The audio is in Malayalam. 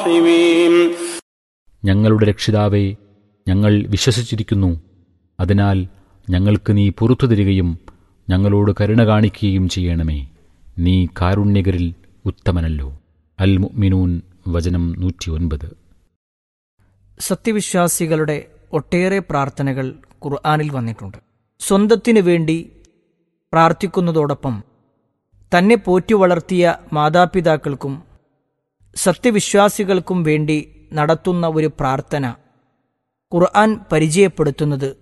الراحمين ഞങ്ങളുടെ രക്ഷിതാവേ ഞങ്ങൾ വിശ്വസിച്ചിരിക്കുന്നു അതിനാൽ ഞങ്ങൾക്ക് നീ പുറത്തു തരികയും ഞങ്ങളോട് കരുണ കാണിക്കുകയും ചെയ്യണമേ നീ കാരുണ്യകരിൽ ഉത്തമനല്ലോ അൽ മുഅ്മിനൂൻ വചനം നൂറ്റിയൊൻപത് സത്യവിശ്വാസികളുടെ ഒട്ടേറെ പ്രാർത്ഥനകൾ ഖുർആാനിൽ വന്നിട്ടുണ്ട് സ്വന്തത്തിനു വേണ്ടി പ്രാർത്ഥിക്കുന്നതോടൊപ്പം തന്നെ പോറ്റി വളർത്തിയ മാതാപിതാക്കൾക്കും സത്യവിശ്വാസികൾക്കും വേണ്ടി നടത്തുന്ന ഒരു പ്രാർത്ഥന ഖുർആൻ പരിചയപ്പെടുത്തുന്നത്